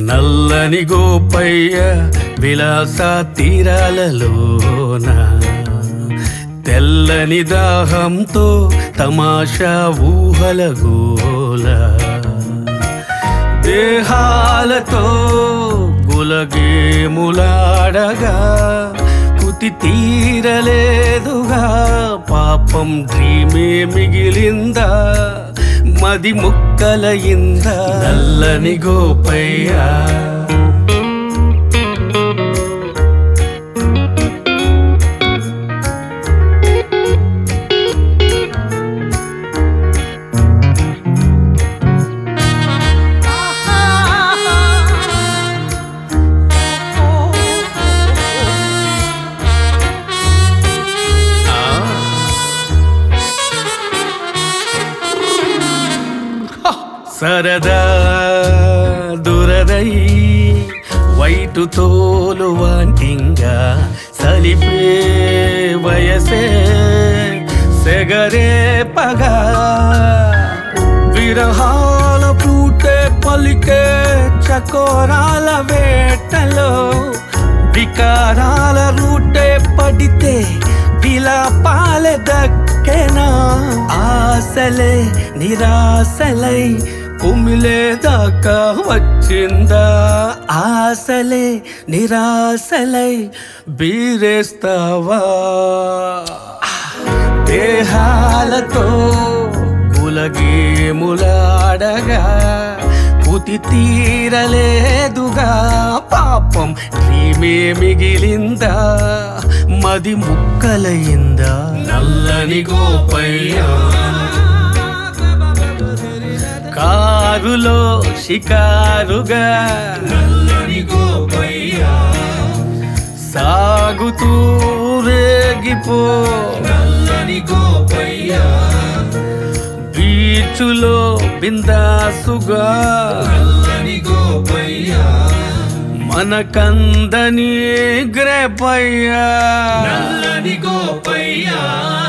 నల్లని గోపయ్య విలాస తీరాలలోన తెల్లని దాహంతో తమాషా ఊహల గోల దేహాలతో గులగేములాడగా కుతి తీరలేదుగా పాపం డ్రీమే మిగిలిందా మది ముక్కలయిందా నల్లని గోపయ్యా సరదా దురదై వైటు తోలు వాంటింగా సలిపే వయసే సెగరే పగా విరహాల పూటే పలికే చకోరాల వేటలో వికారాల రూటే పడితే విలాపాలే దక్కెనా ఆశలే నిరాశలై కుమిలేదాకా వచ్చిందా ఆశలే నిరాశలై బీరేస్తావా దేహాలతో గులగేములాడగా కుతి తీరలేదుగా పాపం నీమే మిగిలిందా మది ముక్కలయిందా నల్లని గోపయ్యా కారులో షికారుగా నల్లని గోపయ్యా సాగుతూ రేగిపో నల్లని గోపయ్యా బీచులో బిందాసుగా నల్లని గోపయ్యా మనకందని గ్రేపయ్యా నల్లని గోపయ్యా